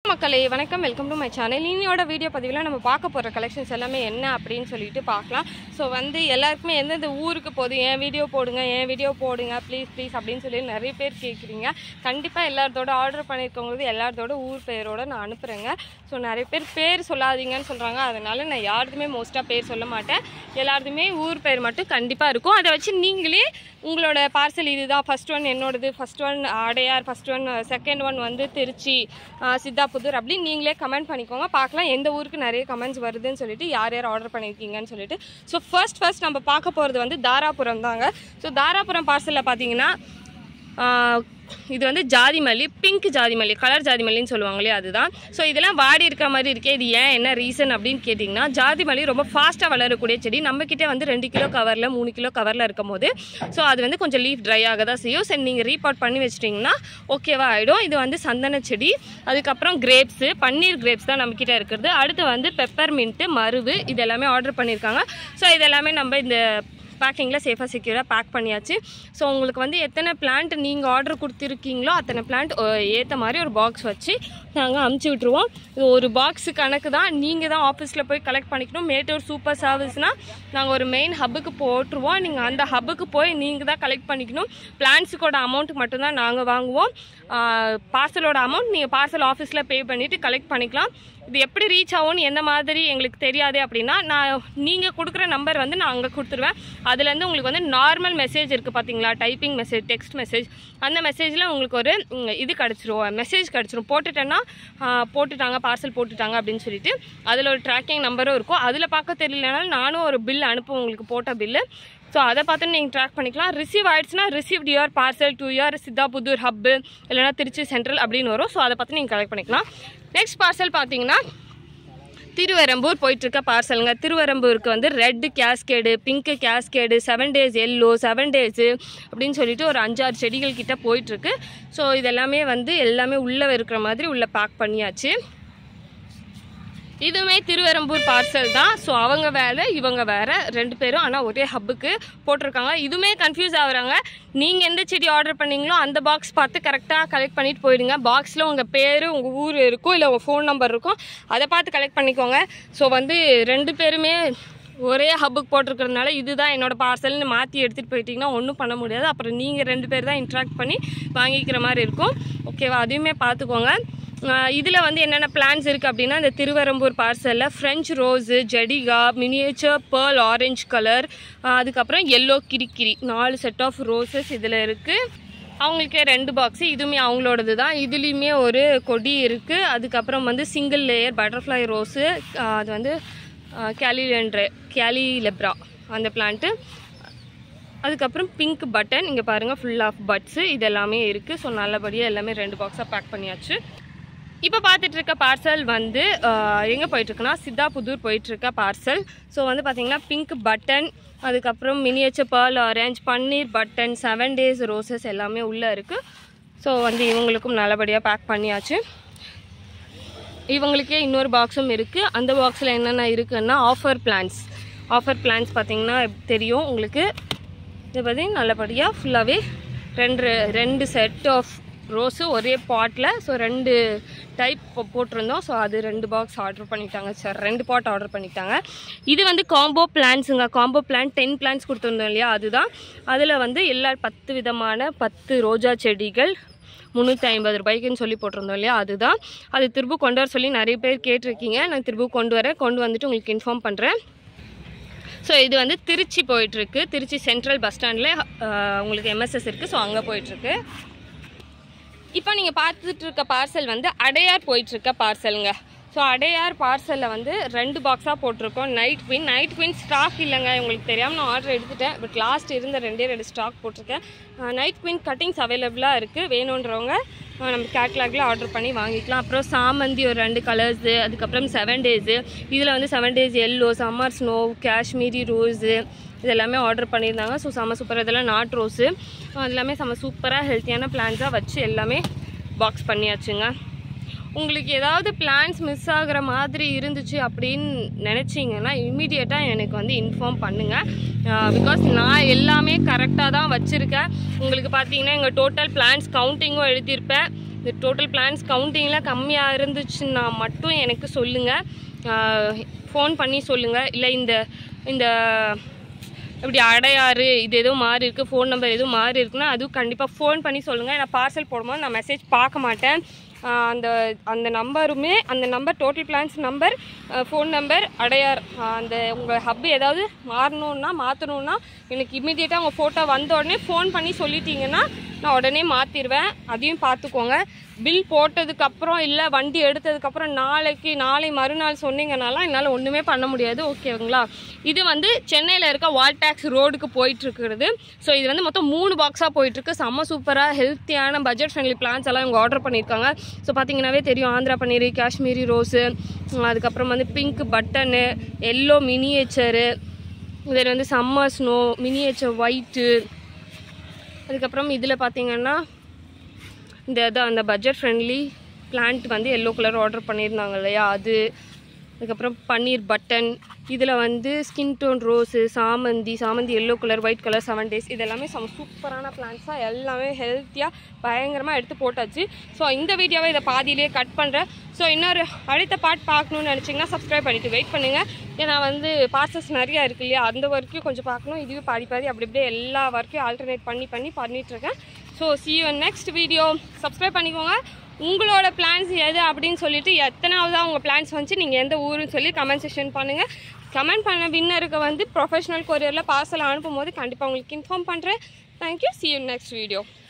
மக்களே வணக்கம் welcome to my channel இன்னையோட வீடியோ பதிவில் நம்ம பார்க்க போகிற கலெக்ஷன்ஸ் எல்லாமே என்ன அப்படின்னு சொல்லிட்டு பார்க்கலாம் ஸோ வந்து எல்லாருக்குமே எந்தெந்த ஊருக்கு போகுது என் வீடியோ போடுங்க என் வீடியோ போடுங்க ப்ளீஸ் ப்ளீஸ் அப்படின்னு சொல்லி நிறைய பேர் கேட்குறீங்க கண்டிப்பாக எல்லாத்தோட ஆர்டர் பண்ணியிருக்கவங்களுக்கு எல்லாத்தோட ஊர் பேரோட நான் அனுப்புகிறேங்க ஸோ நிறைய பேர் பேர் சொல்லாதீங்கன்னு சொல்கிறாங்க அதனால நான் யாருக்குமே மோஸ்ட்டாக பேர் சொல்ல மாட்டேன் எல்லாருக்குமே ஊர் பேர் மட்டும் கண்டிப்பாக இருக்கும் அதை வச்சு நீங்களே உங்களோட பார்சல் இதுதான் ஃபர்ஸ்ட் ஒன் என்னோடது first one Adyar first one second one வந்து திருச்சி ஆஹ் சித்தாபுத்தூர் அப்படின்னு நீங்களே கமெண்ட் பண்ணிக்கோங்க பார்க்கலாம் எந்த ஊருக்கு நிறைய கமெண்ட்ஸ் வருதுன்னு சொல்லிட்டு யார் யார் ஆர்டர் பண்ணியிருக்கீங்கன்னு சொல்லிட்டு ஸோ ஃபர்ஸ்ட் ஃபர்ஸ்ட் நம்ம பார்க்க போகிறது வந்து தாராபுரம் தாங்க ஸோ தாராபுரம் பார்சலில் பார்த்தீங்கன்னா ஆஹ் இது வந்து ஜாதி மல்லி பிங்க் ஜாதி மல்லி கலர் ஜாதி மல்லின்னு சொல்லுவாங்க இல்லையா அதுதான் ஸோ இதெல்லாம் வாடி இருக்கிற மாதிரி இருக்கே இது ஏன் என்ன ரீசன் அப்படின்னு கேட்டிங்கன்னா ஜாதி மல்லி ரொம்ப ஃபாஸ்ட்டாக வளரக்கூடிய செடி நம்மக்கிட்ட வந்து ரெண்டு கிலோ கவரில் மூணு கிலோ கவரில் இருக்கும் போது ஸோ அது வந்து கொஞ்சம் லீஃப் ட்ரை ஆக தான் செய்யும் சரி நீங்கள் ரீபாட் பண்ணி வச்சிட்டிங்கன்னா ஓகேவா ஆகிடும் இது வந்து சந்தன செடி அதுக்கப்புறம் கிரேப்ஸு பன்னீர் கிரேப்ஸ் தான் நம்மக்கிட்ட இருக்கிறது அடுத்து வந்து பெப்பர் மின்ட்டு மருவு இது எல்லாமே ஆர்டர் பண்ணியிருக்காங்க ஸோ இது எல்லாமே நம்ம இந்த பேக்கிங்கில் சேஃபாக செக்யூராக பேக் பண்ணியாச்சு ஸோ உங்களுக்கு வந்து எத்தனை பிளான்ட் நீங்கள் ஆர்டர் கொடுத்துருக்கீங்களோ அத்தனை பிளான்ட் ஏற்ற மாதிரி ஒரு பாக்ஸ் வச்சு நாங்கள் அமுச்சு விட்ருவோம் இது ஒரு பாக்ஸு கணக்கு தான் நீங்கள் தான் ஆஃபீஸில் போய் கலெக்ட் பண்ணிக்கணும் மேட்டூர் சூப்பர் சர்வீஸ்னால் நாங்கள் ஒரு மெயின் ஹப்புக்கு போட்டுருவோம் நீங்கள் அந்த ஹப்புக்கு போய் நீங்கள் தான் கலெக்ட் பண்ணிக்கணும் பிளான்ஸுக்கோட அமௌண்ட் மட்டும்தான் நாங்கள் வாங்குவோம் பார்சலோட அமௌண்ட் நீங்கள் பார்சல் ஆஃபீஸில் பே பண்ணிவிட்டு கலெக்ட் பண்ணிக்கலாம் இது எப்படி ரீச் ஆகும்னு எந்த மாதிரி எங்களுக்கு தெரியாது அப்படின்னா நான் நீங்கள் கொடுக்குற நம்பர் வந்து நான் அங்கே கொடுத்துருவேன் அதுலேருந்து உங்களுக்கு வந்து நார்மல் மெசேஜ் இருக்குது பார்த்தீங்களா டைப்பிங் மெசேஜ் டெக்ஸ்ட் மெசேஜ் அந்த மெசேஜில் உங்களுக்கு ஒரு ம், இது கிடச்சிரும் மெசேஜ் கிடச்சிரும் போட்டுட்டேன்னா ஆ, போட்டுட்டாங்க பார்சல் போட்டுட்டாங்க அப்படின்னு சொல்லிட்டு அதில் ஒரு ட்ராக்கிங் நம்பரும் இருக்கும் அதில் பார்க்க தெரியலனாலும் நானும் ஒரு பில் அனுப்புவேன் உங்களுக்கு போட்ட பில்லு ஸோ அதை பார்த்து நீங்கள் ட்ராக் பண்ணிக்கலாம் ரிசீவ் ஆயிடுச்சுன்னா received your parcel to your Sithaputhur hub இல்லைனா திருச்சி சென்ட்ரல் அப்படின்னு வரும் ஸோ அதை பார்த்து நீங்கள் கலெக்ட் பண்ணிக்கலாம் நெக்ஸ்ட் பார்சல் பார்த்தீங்கன்னா திருவரம்பூர் போயிட்டுருக்க பார்சலுங்க திருவரம்பூருக்கு வந்து red cascade pink cascade seven days yellow seven days அப்படின்னு சொல்லிட்டு ஒரு அஞ்சாறு செடிகள் கிட்ட போயிட்டுருக்கு ஸோ இதெல்லாமே வந்து எல்லாமே உள்ளே இருக்கிற மாதிரி உள்ளே பேக் பண்ணியாச்சு இதுவுமே திருவெரம்பூர் பார்சல் தான் ஸோ அவங்க வேறு இவங்க வேறு ரெண்டு பேரும் ஆனால் ஒரே ஹப்புக்கு போட்டிருக்காங்க இதுவுமே கன்ஃபியூஸ் ஆகுறாங்க நீங்கள் எந்த செடி ஆர்டர் பண்ணீங்களோ அந்த பாக்ஸ் பார்த்து கரெக்டாக கலெக்ட் பண்ணிட்டு போயிடுங்க பாக்ஸில் உங்கள் பேர் உங்கள் ஊர் இருக்கும் இல்லை உங்கள் ஃபோன் நம்பர் இருக்கும் அதை பார்த்து கலெக்ட் பண்ணிக்கோங்க ஸோ வந்து ரெண்டு பேருமே ஒரே ஹப்புக்கு போட்டிருக்கிறதுனால இதுதான் என்னோட பார்சல்னு மாற்றி எடுத்துகிட்டு போயிட்டீங்கன்னா ஒன்றும் பண்ண முடியாது அப்புறம் நீங்கள் ரெண்டு பேர் தான் இன்ட்ராக்ட் பண்ணி வாங்கிக்கிற மாதிரி இருக்கும் ஓகேவா அதையுமே பார்த்துக்கோங்க இதில் வந்து என்னென்ன பிளான்ஸ் இருக்குது அப்படின்னா இந்த திருவரம்பூர் பார்சலில் ஃப்ரெஞ்ச் ரோஸு ஜடிகா மினியேச்சர் பேர்ல் ஆரஞ்சு கலர் அதுக்கப்புறம் எல்லோ கிரிக்கிரி நாலு செட் ஆஃப் ரோசஸ் இதில் இருக்குது அவங்களுக்கே ரெண்டு பாக்ஸு இதுவுமே அவங்களோடது தான் இதுலேயுமே ஒரு கொடி இருக்குது அதுக்கப்புறம் வந்து சிங்கிள் லேயர் பட்டர்ஃப்ளை ரோஸு அது வந்து கேலிலென்ட்ரே கேலி லெப்ரா அந்த பிளான்ட்டு அதுக்கப்புறம் பிங்க் பட்டன் இங்கே பாருங்கள் ஃபுல் ஆஃப் பட்ஸு இது எல்லாமே இருக்குது ஸோ நல்லபடியாக எல்லாமே ரெண்டு பாக்ஸாக பேக் பண்ணியாச்சு இப்போ பார்த்துட்டு இருக்க பார்சல் வந்து எங்கே போயிட்டுருக்குன்னா சித்தாபுதூர் போயிட்டுருக்க பார்சல் ஸோ வந்து பார்த்தீங்கன்னா பிங்க் பட்டன் அதுக்கப்புறம் மினியேச்சர் பேர்ல் ஆரஞ்ச் பன்னீர் பட்டன் செவன் டேஸ் ரோசஸ் எல்லாமே உள்ளே இருக்குது ஸோ வந்து இவங்களுக்கும் நல்லபடியாக பேக் பண்ணியாச்சு இவங்களுக்கே இன்னொரு பாக்ஸும் இருக்குது அந்த பாக்ஸில் என்னென்ன இருக்குன்னா ஆஃபர் பிளான்ஸ் ஆஃபர் பிளான்ஸ் பார்த்தீங்கன்னா தெரியும் உங்களுக்கு இது பார்த்தீங்கன்னா நல்லபடியாக ஃபுல்லாகவே ரெண்டு ரெண்டு செட் ஆஃப் ரோஸு ஒரே பாட்டில் ஸோ ரெண்டு டைப் போட்டிருந்தோம் ஸோ அது ரெண்டு பாக்ஸ் ஆர்டர் பண்ணிட்டாங்க சார் ரெண்டு பாட் ஆர்டர் பண்ணிட்டாங்க இது வந்து காம்போ பிளான்ஸுங்க காம்போ பிளான் டென் பிளான்ஸ் கொடுத்துருந்தோம் இல்லையா அதுதான் அதில் வந்து எல்லா பத்து விதமான பத்து ரோஜா செடிகள் முந்நூற்றி ஐம்பது ரூபாய்க்குன்னு சொல்லி போட்டிருந்தோம் இல்லையா அதுதான் அது திரும்ப கொண்டு வர சொல்லி நிறைய பேர் கேட்டிருக்கீங்க நான் திரும்ப கொண்டு வரேன் கொண்டு வந்துட்டு உங்களுக்கு இன்ஃபார்ம் பண்ணுறேன் ஸோ இது வந்து திருச்சி போயிட்டுருக்கு திருச்சி சென்ட்ரல் பஸ் ஸ்டாண்டில் உங்களுக்கு எம்எஸ்எஸ் இருக்குது ஸோ அங்கே போயிட்டுருக்கு இப்போ நீங்கள் பார்த்துட்டு இருக்க பார்சல் வந்து அடையார் போயிட்டுருக்க பார்சலுங்க ஸோ அடையார் பார்சலில் வந்து ரெண்டு பாக்ஸாக போட்டிருக்கோம் night queen night queen stock இல்லைங்க உங்களுக்கு தெரியாமல் நான் ஆர்டர் எடுத்துட்டேன் பட் லாஸ்ட் இருந்த ரெண்டே ரெண்டு ஸ்டாக் போட்டிருக்கேன் நைட் குயின் கட்டிங்ஸ் அவைலபிளாக இருக்குது வேணுன்றவங்க அஹ் நம்ம கேட்லாகில் ஆர்டர் பண்ணி வாங்கிக்கலாம் அப்புறம் சாமந்தி ஒரு ரெண்டு கலர்ஸு அதுக்கப்புறம் செவன் டேஸு இதில் வந்து seven days yellow summer snow Kashmiri rose இது எல்லாமே ஆர்டர் பண்ணியிருந்தாங்க ஸோ செம்ம சூப்பர் இதெல்லாம் நாட் ரோஸு அது எல்லாமே செம்ம சூப்பராக ஹெல்த்தியான பிளான்ஸாக வச்சு எல்லாமே பாக்ஸ் பண்ணியாச்சுங்க உங்களுக்கு ஏதாவது பிளான்ஸ் மிஸ் ஆகுற மாதிரி இருந்துச்சு அப்படின்னு நினச்சிங்கன்னா இம்மிடியட்டாக எனக்கு வந்து இன்ஃபார்ம் பண்ணுங்கள் பிகாஸ் நான் எல்லாமே கரெக்டாக தான் வச்சுருக்கேன் உங்களுக்கு பார்த்தீங்கன்னா எங்கள் டோட்டல் பிளான்ஸ் கவுண்டிங்கும் எழுதியிருப்பேன் இந்த டோட்டல் பிளான்ஸ் கவுண்டிங்கில் கம்மியாக இருந்துச்சுன்னா மட்டும் எனக்கு சொல்லுங்கள் ஃபோன் பண்ணி சொல்லுங்கள் இல்லை இந்த இந்த இப்படி அடையாறு இது எதுவும் மாறி இருக்குது ஃபோன் நம்பர் எதுவும் மாறி இருக்குன்னா அதுவும் கண்டிப்பாக ஃபோன் பண்ணி சொல்லுங்கள் நான் பார்சல் போடும்போது நான் மெசேஜ் பார்க்க மாட்டேன் ஆஹ் அந்த அந்த நம்பருமே அந்த number total plants number phone number Adyar ஆஹ் அந்த உங்கள் ஹப் ஏதாவது மாறணுன்னா மாற்றணுன்னா எனக்கு இமீடியட்டாக உங்கள் ஃபோட்டோ வந்த உடனே ஃபோன் பண்ணி சொல்லிட்டீங்கன்னா நான் உடனே மாற்றிடுவேன் அதையும் பார்த்துக்கோங்க பில் போட்டதுக்கப்புறம் இல்லை வண்டி எடுத்ததுக்கப்புறம் நாளைக்கு நாளை மறுநாள் சொன்னீங்கனாலாம் என்னால் ஒன்றுமே பண்ண முடியாது ஓகேங்களா இது வந்து சென்னையில் இருக்க வால் டேக்ஸ் ரோடுக்கு போயிட்டுருக்குறது ஸோ இது வந்து மொத்தம் மூணு பாக்ஸாக போயிட்டுருக்கு செம்ம சூப்பராக ஹெல்த்தியான பட்ஜெட் ஃப்ரெண்ட்லி பிளான்ஸ் எல்லாம் இவங்க ஆர்டர் பண்ணியிருக்காங்க ஸோ பார்த்தீங்கன்னாவே தெரியும் ஆந்திரா பன்னீர் காஷ்மீரி ரோஸு அதுக்கப்புறம் வந்து பிங்க் பட்டனு எல்லோ மினியேச்சரு இதில் வந்து சம்மர் ஸ்னோ மினியேச்சர் ஒயிட்டு அதுக்கப்புறம் இதில் பார்த்தீங்கன்னா இந்த இது அந்த பட்ஜெட் ஃப்ரெண்ட்லி பிளான்ட் வந்து எல்லோ கலர் ஆர்டர் பண்ணியிருந்தாங்க இல்லையா அது அதுக்கப்புறம் பன்னீர் பட்டன் இதில் வந்து ஸ்கின் டோன் ரோஸு சாமந்தி சாமந்தி yellow colour white colour seven days இது எல்லாமே செம சூப்பரான பிளான்ஸாக எல்லாமே ஹெல்த்தியாக பயங்கரமாக எடுத்து போட்டாச்சு ஸோ இந்த வீடியோவை இதை பாதியிலேயே கட் பண்ணுறேன் ஸோ இன்னொரு அடுத்த பார்ட் பார்க்கணுன்னு நினச்சிங்கன்னா சப்ஸ்கிரைப் பண்ணிவிட்டு வெயிட் பண்ணுங்கள் ஏன்னா வந்து பார்சல்ஸ் நிறையா இருக்கு இல்லையா அந்த ஒர்க்கையும் கொஞ்சம் பார்க்கணும் இதுவே பாதி பாதி அப்படி இப்படியே எல்லா ஒர்க்கையும் ஆல்டர்னேட் பண்ணி பண்ணி பண்ணிகிட்ருக்கேன் so see you next video subscribe பண்ணிக்கோங்க உங்களோட பிளான்ஸ் எது அப்படின்னு சொல்லிட்டு எத்தனாவதா உங்கள் பிளான்ஸ் வந்துச்சு நீங்கள் எந்த ஊருன்னு சொல்லி கமெண்ட் செக்ஷன் பண்ணுங்கள் கமெண்ட் பண்ண வின்னருக்கு வந்து ப்ரொஃபஷனல் கொரியரில் பார்சல் அனுப்பும் போது கண்டிப்பாக உங்களுக்கு இன்ஃபார்ம் பண்ணுறேன் thank you see you next video